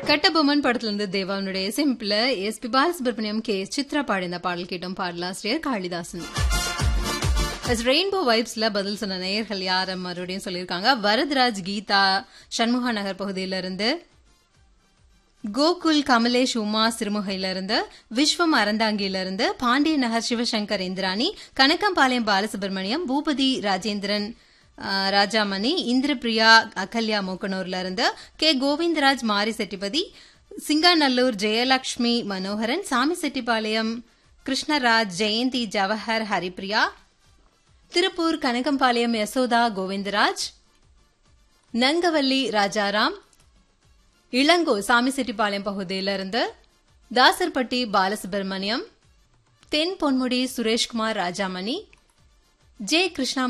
கட்டபொம்மன் படத்துல இருந்து தேவானுடைய simple S P Balasubrahmanyam K S Chithra பாடின பாடல் கேட்டோம் பாடலாசிரியர் காளிதாசன் ரெயின்போ வைப்ஸ்ல பதில் சொன்ன நேயர்கள் யார் மறுபடியும் சொல்லியிருக்காங்க வரதராஜ் கீதா சண்முகா நகர் பகுதியில இருந்து கோகுல் கமலேஷ் உமா சிறுமுகையில இருந்து விஸ்வம் அறந்தாங்கியில இருந்து பாண்டிய நகர் சிவசங்கர் இந்திராணி கணக்கம்பாளையம் பாலசுப்ரமணியம் பூபதி ராஜேந்திரன் ஆஹ், ராஜாமணி இந்திரபிரியா அகல்யா மூக்கனூர்ல இருந்து கே கோவிந்தராஜ் மாரி செட்டிபதி சிங்காநல்லூர் ஜெயலட்சுமி மனோகரன் சாமி செட்டிப்பாளையம் கிருஷ்ணராஜ் ஜெயந்தி ஜவஹர் ஹரிப்ரியா திருப்பூர் கனகம்பாளையம் யசோதா கோவிந்தராஜ் நங்கவல்லி ராஜாராம் இளங்கோ சாமிசெட்டிப்பாளையம் பகுதியிலிருந்து தாசர்பட்டி பாலசுப்ரமணியம் தென் பொன்முடி சுரேஷ்குமார் ராஜாமணி ஜே கிருஷ்ணா